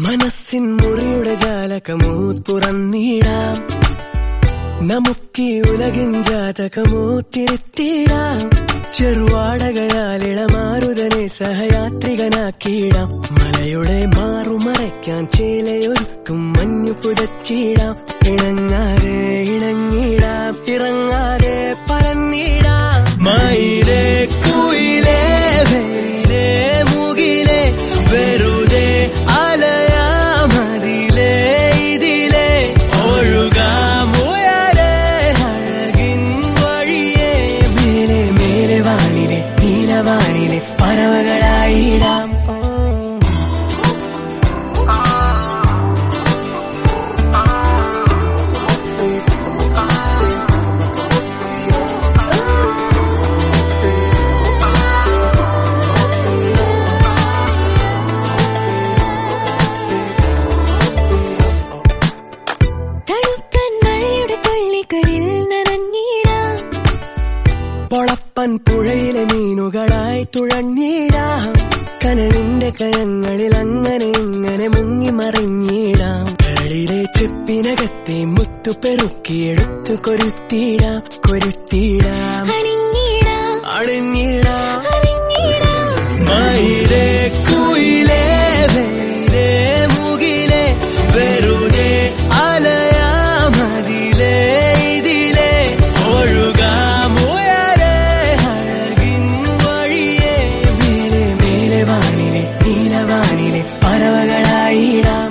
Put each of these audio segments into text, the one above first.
മനസ്സിൻ മുറിയുടെ ജാലകമോ തുറന്നിടാം നമുക്കീ ഉലകിൻ ജാതകമോ തിരുത്തിടാം ചെറുവാടകയാൽ ഇളമാരുതനെ സഹയാത്രികനാക്കിയിടാം മലയുടെ മാറുമറയ്ക്കാൻ ചേലയൊരുക്കും മഞ്ഞു പുതച്ചിടാം ഇണങ്ങാതെ ഇണങ്ങിടാം ഇറങ്ങാതെ പറന്നിടാം മയിലേ കുയിലേ വെയിലേ മുകിലേ വെറുതെ അലയാമതിലേ ഇതിലേ ഒഴുകാം ഉയരെ അഴകിൻ വഴിയേ മേലെ മേലെ വാനിലെ നീലവാനിലെ പറവകളായിടാം തണുപ്പൻ മഴയുടെ തുള്ളികളിൽ നനഞ്ഞിടാം പൊളപ്പൻ പുഴയിലെ മീനുകളായി തുഴഞ്ഞിടാം കനവിന്റെ കരങ്ങളിൽ അങ്ങനെ ഇങ്ങനെ മുങ്ങി മറിഞ്ഞിടാം കളിലെ ചെപ്പിനകത്തെ മുത്തു പെറുക്കിയെടുത്തു കൊരുത്തിടാം കൊരുത്തിടാം അണിഞ്ഞിടാം അണിഞ്ഞിടാം അറിഞ്ഞിടാം മയിലേ കുയിലേ വെയിലേ മുകിലേ വെറുതെ അലയാമതിലേ ഇതിലേ ഒഴുകാം ഉയരെ അഴകിൻ വഴിയേ മേലെ മേലെ വാനിലെ നീലവാനിലെ പറവകളായിടാം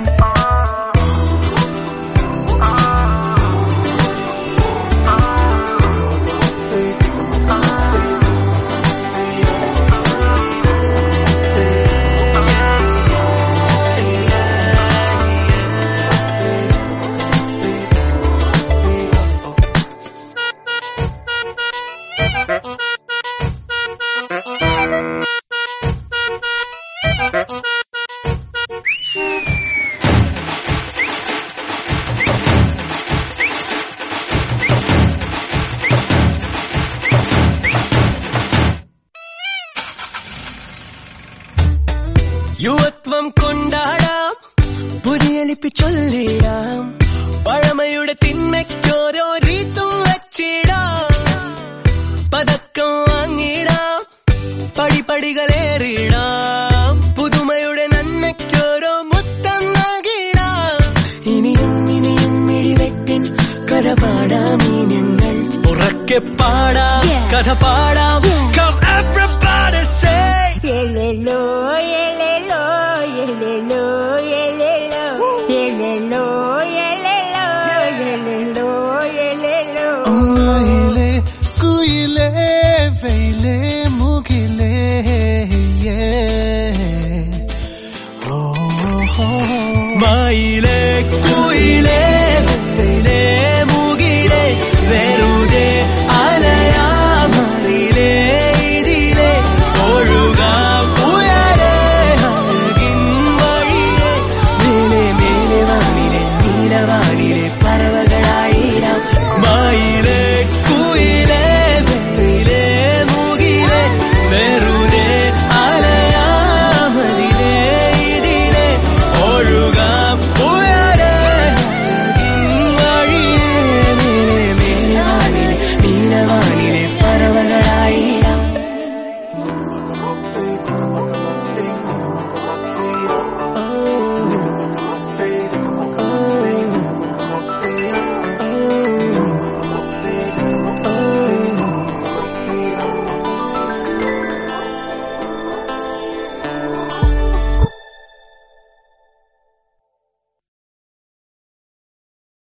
യുവത്വം കൊണ്ടാടാം പുതിയ ലിപി ചൊല്ലിടാം പഴമയുടെ തിന്മയ്ക്കോരോ രീത്തും വച്ചിടാം പതക്കം വാങ്ങിടാം പടിപടികളേറിടാം പുതുമയുടെ നന്മയ്ക്കോരോ മുത്തം നൽകിടാം ഇനിയും ഇനിയും ഇടിവെട്ടിൻ കഥ പാടാം ഈ ഞങ്ങൾ ഉറക്കെ പാടാം Yeah. കഥ പാടാം Yeah.